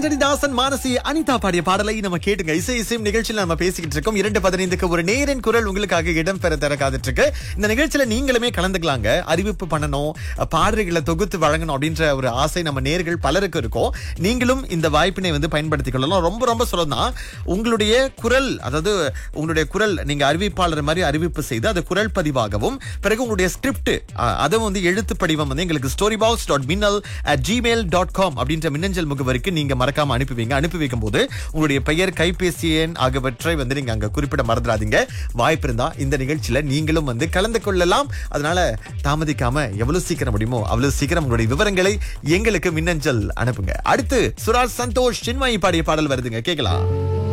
ஆண்டனி தாசன் மானசி அனிதா பாடிய பாடலை நம்ம கேட்டுங்க இசை இசையும் நிகழ்ச்சியில் நம்ம பேசிக்கிட்டு இருக்கோம் இரண்டு பதினைந்துக்கு ஒரு நேரின் குரல் உங்களுக்காக இடம் பெற தர காத்துட்டு இருக்கு இந்த நிகழ்ச்சியில நீங்களுமே கலந்துக்கலாங்க அறிவிப்பு பண்ணணும் பாடல்களை தொகுத்து வழங்கணும் அப்படின்ற ஒரு ஆசை நம்ம நேர்கள் பலருக்கு இருக்கும் நீங்களும் இந்த வாய்ப்பினை வந்து பயன்படுத்திக் கொள்ளலாம் ரொம்ப ரொம்ப சொல்லலாம் உங்களுடைய குரல் அதாவது உங்களுடைய குரல் நீங்க அறிவிப்பாளர் மாதிரி அறிவிப்பு செய்து அது குரல் பதிவாகவும் பிறகு உங்களுடைய ஸ்கிரிப்ட் அதை வந்து எழுத்து படிவம் வந்து எங்களுக்கு story box dot minnal at Gmail dot com அப்படின்ற மின்னஞ்சல் முகவரிக்கு நீங்க மறக்காம அனுப்புவீங்க அனுப்பி வைக்கும் போது உங்களுடைய பெயர் கைபேசி எண் ஆகியவற்றை வந்து நீங்க அங்க குறிப்பிட மறந்துடாதீங்க வாய்ப்பு இருந்தா இந்த நிகழ்ச்சியில நீங்களும் வந்து கலந்து கொள்ளலாம் அதனால தாமதிக்காம எவ்வளவு சீக்கிரம் முடியுமோ அவ்வளவு சீக்கிரம் உங்களுடைய விவரங்களை எங்களுக்கு மின்னஞ்சல் அனுப்புங்க அடுத்து சுராஜ் சந்தோஷ் சின்மயி பாடிய பாடல் வருதுங்க கேட்கலாம்